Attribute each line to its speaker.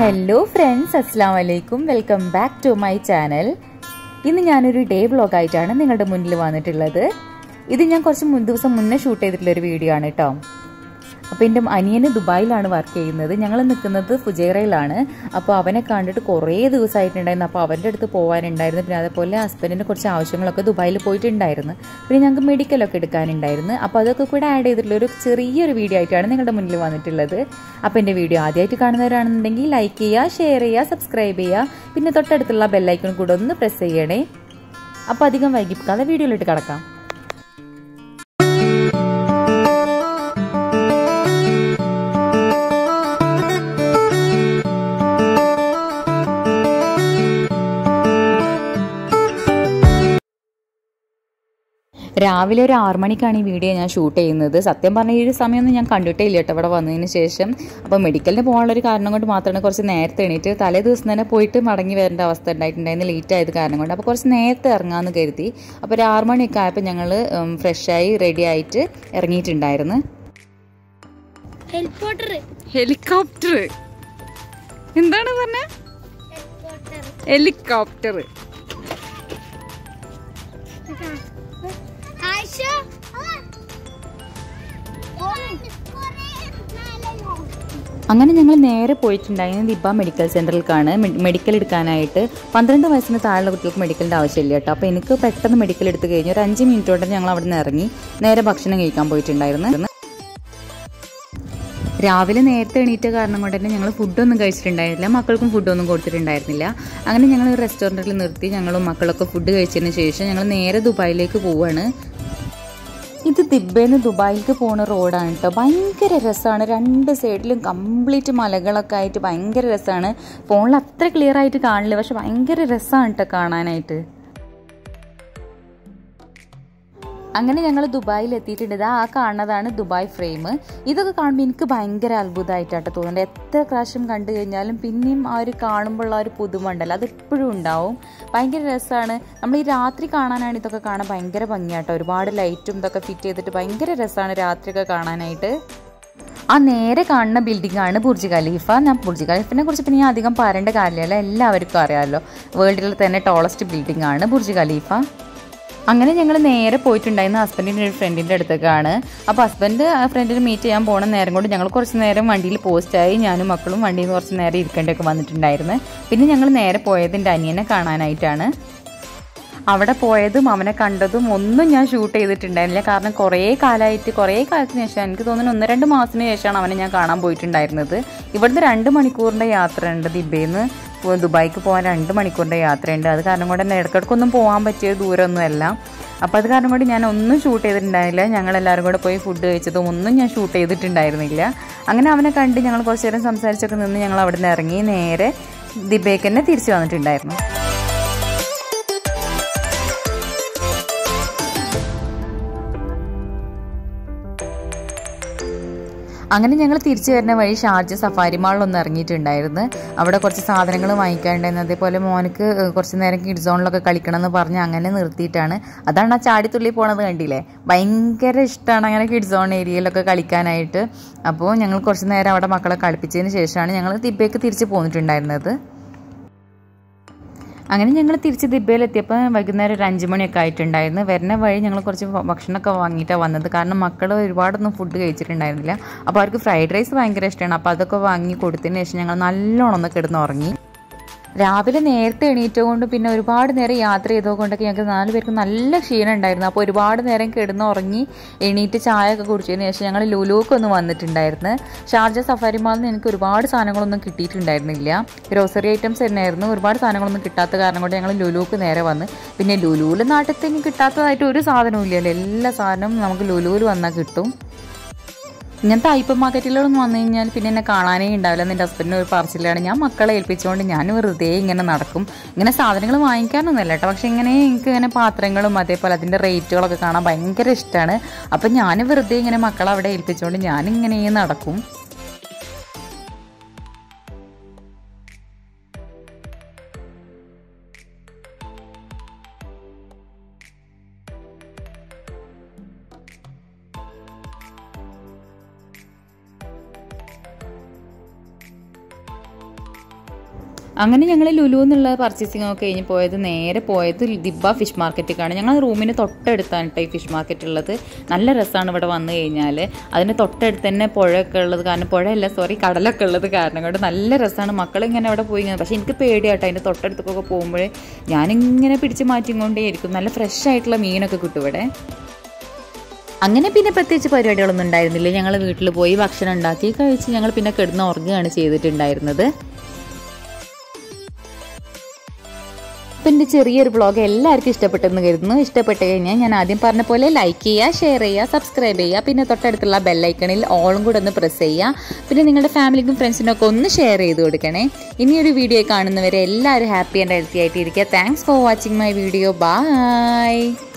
Speaker 1: hello friends അസ്സാം വലൈക്കും welcome back to my channel ഇന്ന് ഞാനൊരു ഡേ വ്ളോഗ് ആയിട്ടാണ് നിങ്ങളുടെ മുന്നിൽ വന്നിട്ടുള്ളത് ഇത് ഞാൻ കുറച്ച് മുൻ ദിവസം മുന്നേ ഷൂട്ട് ചെയ്തിട്ടുള്ള ഒരു വീഡിയോ ആണ് കേട്ടോ അപ്പോൾ എൻ്റെ അനിയന് ദുബായിലാണ് വർക്ക് ചെയ്യുന്നത് ഞങ്ങൾ നിൽക്കുന്നത് ഫുജൈറയിലാണ് അപ്പോൾ അവനെ കണ്ടിട്ട് കുറേ ദിവസമായിട്ടുണ്ടായിരുന്നു അപ്പോൾ അവൻ്റെ അടുത്ത് പോകാനുണ്ടായിരുന്നു പിന്നെ അതേപോലെ ഹസ്ബൻഡിന് കുറച്ച് ആവശ്യങ്ങളൊക്കെ ദുബായിൽ പോയിട്ടുണ്ടായിരുന്നു പിന്നെ ഞങ്ങൾക്ക് മെഡിക്കലൊക്കെ എടുക്കാനുണ്ടായിരുന്നു അപ്പോൾ അതൊക്കെ കൂടെ ആഡ് ചെയ്തിട്ടുള്ള ഒരു ചെറിയൊരു വീഡിയോ ആയിട്ടാണ് നിങ്ങളുടെ മുന്നിൽ വന്നിട്ടുള്ളത് അപ്പോൾ എൻ്റെ വീഡിയോ ആദ്യമായിട്ട് കാണുന്നവരാണെന്നുണ്ടെങ്കിൽ ലൈക്ക് ചെയ്യുക ഷെയർ ചെയ്യുക സബ്സ്ക്രൈബ് ചെയ്യുക പിന്നെ തൊട്ടടുത്തുള്ള ബെല്ലൈക്കൺ കൂടെ ഒന്ന് പ്രസ് ചെയ്യണേ അപ്പോൾ അധികം വൈകിപ്പിക്കാതെ വീഡിയോയിലിട്ട് കിടക്കാം രാവിലെ ഒരു ആറു മണിക്കാണ് ഈ വീഡിയോ ഞാൻ ഷൂട്ട് ചെയ്യുന്നത് സത്യം പറഞ്ഞ ഈ ഒരു സമയമൊന്നും ഞാൻ കണ്ടിട്ടേ ഇല്ല കേട്ടോ ഇവിടെ വന്നതിന് ശേഷം അപ്പോൾ മെഡിക്കലിന് പോകാനുള്ള ഒരു കാരണം കൊണ്ട് മാത്രമാണ് കുറച്ച് നേരത്തെ എണീറ്റ് തലേ ദിവസം തന്നെ പോയിട്ട് മടങ്ങി വരേണ്ട അവസ്ഥ ഉണ്ടായിട്ടുണ്ടായിരുന്നു ലേറ്റ് ആയത് കാരണം കൊണ്ട് അപ്പോൾ കുറച്ച് നേരത്തെ ഇറങ്ങാമെന്ന് കരുതി അപ്പോൾ ഒരു ആറു മണിയൊക്കെ ആയപ്പോൾ ഞങ്ങൾ ഫ്രഷായി റെഡി ആയിട്ട് ഇറങ്ങിയിട്ടുണ്ടായിരുന്നു
Speaker 2: ഹെലികോപ്റ്റർ
Speaker 1: ഹെലികോപ്റ്റർ എന്താണ് പറഞ്ഞ ഹെലികോപ്റ്റർ
Speaker 2: ആയിഷ
Speaker 1: അങ്ങനെ ഞങ്ങൾ നേരെ പോയിട്ടുണ്ടായിരുന്നത് ദിബ മെഡിക്കൽ സെൻറ്ററിലേക്കാണ് മെഡിക്കൽ എടുക്കാനായിട്ട് പന്ത്രണ്ട് വയസ്സിന് താഴെയുള്ള കുട്ടികൾക്ക് മെഡിക്കലിൻ്റെ ആവശ്യമില്ല കേട്ടോ അപ്പോൾ എനിക്ക് പെട്ടെന്ന് മെഡിക്കൽ എടുത്ത് കഴിഞ്ഞ് ഒരു അഞ്ച് മിനിറ്റോടെ ഞങ്ങൾ അവിടെ നിന്ന് ഇറങ്ങി നേരെ ഭക്ഷണം കഴിക്കാൻ പോയിട്ടുണ്ടായിരുന്നു രാവിലെ നേരത്തെ എണീറ്റ കാരണം കൊണ്ട് തന്നെ ഞങ്ങൾ ഫുഡൊന്നും കഴിച്ചിട്ടുണ്ടായിരുന്നില്ല മക്കൾക്കും ഫുഡൊന്നും കൊടുത്തിട്ടുണ്ടായിരുന്നില്ല അങ്ങനെ ഞങ്ങൾ ഒരു റെസ്റ്റോറൻറ്റിൽ നിർത്തി ഞങ്ങളും മക്കളൊക്കെ ഫുഡ് കഴിച്ചതിന് ശേഷം ഞങ്ങൾ നേരെ ദുബായിലേക്ക് പോവുകയാണ് ഇത് ദിബേന്ന് ദുബായിലേക്ക് പോകുന്ന റോഡാണ് കേട്ടോ ഭയങ്കര രസമാണ് രണ്ട് സൈഡിലും കംപ്ലീറ്റ് മലകളൊക്കെ ആയിട്ട് ഭയങ്കര രസമാണ് ഫോണിൽ അത്ര ക്ലിയർ ആയിട്ട് കാണില്ല പക്ഷെ ഭയങ്കര രസമാണ് കേട്ടോ കാണാനായിട്ട് അങ്ങനെ ഞങ്ങൾ ദുബായിൽ എത്തിയിട്ടുണ്ട് ഇതാ ആ കാണുന്നതാണ് ദുബായ് ഫ്രെയിം ഇതൊക്കെ കാണുമ്പോൾ എനിക്ക് ഭയങ്കര അത്ഭുതമായിട്ടാട്ടോ തോന്നുന്നത് എത്ര പ്രാവശ്യം കണ്ടു കഴിഞ്ഞാലും പിന്നെയും ആ ഒരു കാണുമ്പോഴുള്ള ഒരു പുതുമ ഉണ്ടല്ലോ അത് എപ്പോഴും ഉണ്ടാവും ഭയങ്കര രസമാണ് നമ്മൾ ഈ രാത്രി കാണാനാണ് ഇതൊക്കെ കാണാൻ ഭയങ്കര ഭംഗിയാട്ടോ ഒരുപാട് ലൈറ്റും ഇതൊക്കെ ഫിറ്റ് ചെയ്തിട്ട് ഭയങ്കര രസമാണ് രാത്രിയൊക്കെ കാണാനായിട്ട് ആ നേരെ കാണുന്ന ബിൽഡിംഗ് ആണ് ബുർജ് ഖലീഫ ഞാൻ ബുർജ് ഖലീഫിനെ കുറിച്ച് പിന്നെ ഞാൻ അധികം പറയേണ്ട കാര്യമല്ല എല്ലാവർക്കും അറിയാമല്ലോ വേൾഡിൽ തന്നെ ടോളസ്റ്റ് ബിൽഡിംഗ് ആണ് ബുർജ് ഖലീഫ അങ്ങനെ ഞങ്ങൾ നേരെ പോയിട്ടുണ്ടായിരുന്ന ഹസ്ബൻഡിൻ്റെ ഒരു ഫ്രണ്ടിൻ്റെ അടുത്തേക്കാണ് അപ്പോൾ ഹസ്ബൻഡ് ആ ഫ്രണ്ടിനെ മീറ്റ് ചെയ്യാൻ പോണ നേരം കൊണ്ട് ഞങ്ങൾ കുറച്ച് നേരം വണ്ടിയിൽ പോസ്റ്റായി ഞാനും മക്കളും വണ്ടിയിൽ നിന്ന് കുറച്ച് നേരം ഇരിക്കേണ്ടൊക്കെ വന്നിട്ടുണ്ടായിരുന്നു പിന്നെ ഞങ്ങൾ നേരെ പോയത് എൻ്റെ അനിയനെ കാണാനായിട്ടാണ് അവിടെ പോയതും അവനെ കണ്ടതും ഒന്നും ഞാൻ ഷൂട്ട് ചെയ്തിട്ടുണ്ടായിരുന്നില്ല കാരണം കുറേ കാലമായിട്ട് കുറേ കാലത്തിന് ശേഷം എനിക്ക് തോന്നുന്നു ഒന്ന് രണ്ട് മാസത്തിന് ശേഷമാണ് അവനെ ഞാൻ കാണാൻ പോയിട്ടുണ്ടായിരുന്നത് ഇവിടുന്ന് രണ്ട് മണിക്കൂറിൻ്റെ യാത്രയുണ്ട് ദിബേന്ന് ദുബായിക്ക് പോകാൻ രണ്ട് മണിക്കൂറിൻ്റെ യാത്രയുണ്ട് അത് കാരണം കൊണ്ട് തന്നെ ഇടയ്ക്കിടയ്ക്കൊന്നും പോകാൻ പറ്റിയ ദൂരമൊന്നുമല്ല അപ്പോൾ അത് കാരണം കൊണ്ട് ഞാൻ ഒന്നും ഷൂട്ട് ചെയ്തിട്ടുണ്ടായില്ല ഞങ്ങൾ എല്ലാവരും കൂടെ പോയി ഫുഡ് കഴിച്ചതും ഒന്നും ഞാൻ ഷൂട്ട് ചെയ്തിട്ടുണ്ടായിരുന്നില്ല അങ്ങനെ അവനെ കണ്ട് ഞങ്ങൾ കുറച്ച് നേരം സംസാരിച്ചൊക്കെ നിന്ന് ഞങ്ങൾ അവിടെ നിന്ന് ഇറങ്ങി നേരെ ദിബേക്ക് തന്നെ തിരിച്ചു വന്നിട്ടുണ്ടായിരുന്നു അങ്ങനെ ഞങ്ങൾ തിരിച്ചു വരുന്ന വഴി ഷാർജ സഫാരി മാളിലൊന്ന് ഇറങ്ങിയിട്ടുണ്ടായിരുന്നു അവിടെ കുറച്ച് സാധനങ്ങൾ വാങ്ങിക്കാനുണ്ടായിരുന്നു അതേപോലെ മോനക്ക് കുറച്ച് നേരം കിഡ് സോണിലൊക്കെ കളിക്കണം എന്ന് പറഞ്ഞ് അങ്ങനെ നിർത്തിയിട്ടാണ് അതാണ് ആ ചാടിത്തുള്ളി പോണത് കണ്ടില്ലേ ഭയങ്കര ഇഷ്ടമാണ് അങ്ങനെ കിഡ് സോൺ ഏരിയയിലൊക്കെ കളിക്കാനായിട്ട് അപ്പോൾ ഞങ്ങൾ കുറച്ച് നേരം അവിടെ മക്കളെ കളിപ്പിച്ചതിന് ശേഷമാണ് ഞങ്ങൾ തിബേക്ക് തിരിച്ച് പോന്നിട്ടുണ്ടായിരുന്നത് അങ്ങനെ ഞങ്ങൾ തിരിച്ച് ദിബയിലെത്തിയപ്പോൾ വൈകുന്നേരം ഒരു അഞ്ച് മണിയൊക്കെ ആയിട്ടുണ്ടായിരുന്നു വരുന്ന വഴി ഞങ്ങൾ കുറച്ച് ഭക്ഷണമൊക്കെ വാങ്ങിയിട്ടാണ് വന്നത് കാരണം മക്കൾ ഒരുപാടൊന്നും ഫുഡ് കഴിച്ചിട്ടുണ്ടായിരുന്നില്ല അപ്പോൾ അവർക്ക് ഫ്രൈഡ് റൈസ് ഭയങ്കര ഇഷ്ടമാണ് അപ്പോൾ അതൊക്കെ വാങ്ങി കൊടുത്തതിന് ശേഷം ഞങ്ങൾ നല്ലോണം ഒന്ന് കിടന്ന് ഉറങ്ങി രാവിലെ നേരത്തെ എണീറ്റുകൊണ്ട് പിന്നെ ഒരുപാട് നേരം യാത്ര ചെയ്തുകൊണ്ടൊക്കെ ഞങ്ങൾക്ക് നാല് പേർക്ക് നല്ല ക്ഷീണം ഉണ്ടായിരുന്നു അപ്പോൾ ഒരുപാട് നേരം കിടന്ന് ഉറങ്ങി എണീറ്റ് ചായ ഒക്കെ കുടിച്ചതിന് ശേഷം ഞങ്ങൾ ലുലുക്ക് ഒന്ന് വന്നിട്ടുണ്ടായിരുന്നു ഷാർജ സഫാരി മാളിൽ നിന്ന് എനിക്ക് ഒരുപാട് സാധനങ്ങളൊന്നും കിട്ടിയിട്ടുണ്ടായിരുന്നില്ല ഗ്രോസറി ഐറ്റംസ് തന്നെയായിരുന്നു ഒരുപാട് സാധനങ്ങളൊന്നും കിട്ടാത്ത കാരണം കൊണ്ട് ഞങ്ങൾ ലുലുക്ക് നേരെ വന്ന് പിന്നെ ലുലുവിൽ നാട്ടിൽ കിട്ടാത്തതായിട്ട് ഒരു സാധനവും ഇല്ലല്ലോ എല്ലാ സാധനവും നമുക്ക് ലുലുവിൽ വന്നാൽ കിട്ടും ഇങ്ങനത്തെ ഹൈപ്പർ മാർക്കറ്റിലൊന്നും വന്നു കഴിഞ്ഞാൽ പിന്നെ എന്നെ കാണാനേ ഉണ്ടാവില്ല എൻ്റെ ഹസ്ബൻഡിന് ഒരു പറച്ചിലാണ് ഞാൻ മക്കളെ ഏൽപ്പിച്ചുകൊണ്ട് ഞാൻ വെറുതെ ഇങ്ങനെ നടക്കും ഇങ്ങനെ സാധനങ്ങൾ വാങ്ങിക്കാനൊന്നുമല്ല കേട്ടോ പക്ഷെ ഇങ്ങനെ എനിക്ക് ഇങ്ങനെ പാത്രങ്ങളും അതേപോലെ അതിൻ്റെ റേറ്റുകളൊക്കെ കാണാൻ ഭയങ്കര ഇഷ്ടമാണ് അപ്പം ഞാൻ വെറുതെ ഇങ്ങനെ മക്കളെ അവിടെ ഏൽപ്പിച്ചുകൊണ്ട് ഞാനിങ്ങനെ നടക്കും അങ്ങനെ ഞങ്ങൾ ലുലു എന്നുള്ള പർച്ചേസിംഗ് ഒക്കെ കഴിഞ്ഞ് പോയത് നേരെ പോയത് ദിബ ഫിഷ് മാർക്കറ്റിലേക്കാണ് ഞങ്ങൾ റൂമിന് തൊട്ടടുത്താണ് കേട്ടോ ഈ ഫിഷ് മാർക്കറ്റ് ഉള്ളത് നല്ല രസമാണ് ഇവിടെ വന്നു കഴിഞ്ഞാൽ അതിന് തൊട്ടടുത്ത് തന്നെ പുഴയൊക്കെ ഉള്ളത് കാരണം പുഴയല്ല സോറി കടലൊക്കെ ഉള്ളത് കാരണം കൊണ്ട് നല്ല രസമാണ് മക്കൾ ഇങ്ങനെ അവിടെ പോയി ഇങ്ങനെ പക്ഷേ എനിക്ക് പേടിയാട്ടോ അതിൻ്റെ തൊട്ടടുത്തൊക്കെ പോകുമ്പോഴേ ഞാനിങ്ങനെ പിടിച്ച് മാറ്റിക്കൊണ്ടേയിരിക്കും നല്ല ഫ്രഷ് ആയിട്ടുള്ള മീനൊക്കെ കിട്ടും ഇവിടെ അങ്ങനെ പിന്നെ പ്രത്യേകിച്ച് പരിപാടികളൊന്നും ഉണ്ടായിരുന്നില്ല ഞങ്ങൾ വീട്ടിൽ പോയി ഭക്ഷണം ഉണ്ടാക്കി കഴിച്ച് ഞങ്ങൾ പിന്നെ കിടന്ന് ഉറങ്ങുകയാണ് ചെയ്തിട്ടുണ്ടായിരുന്നത് അപ്പം എൻ്റെ ചെറിയൊരു വ്ളോഗ് എല്ലാവർക്കും ഇഷ്ടപ്പെട്ടെന്ന് കരുതുന്നു ഇഷ്ടപ്പെട്ട് കഴിഞ്ഞാൽ ഞാൻ ആദ്യം പറഞ്ഞ പോലെ ലൈക്ക് ചെയ്യുക ഷെയർ ചെയ്യുക സബ്സ്ക്രൈബ് ചെയ്യുക പിന്നെ തൊട്ടടുത്തുള്ള ബെല്ലൈക്കണിൽ ഓളും കൂടെ ഒന്ന് പ്രസ് ചെയ്യുക പിന്നെ നിങ്ങളുടെ ഫാമിലിക്കും ഫ്രണ്ട്സിനും ഒക്കെ ഒന്ന് ഷെയർ ചെയ്ത് കൊടുക്കണേ ഇനിയൊരു വീഡിയോ കാണുന്നവരെ എല്ലാവരും ഹാപ്പി ആൻഡ് ഹെൽത്തി ആയിട്ട് ഇരിക്കുക thanks for watching my video by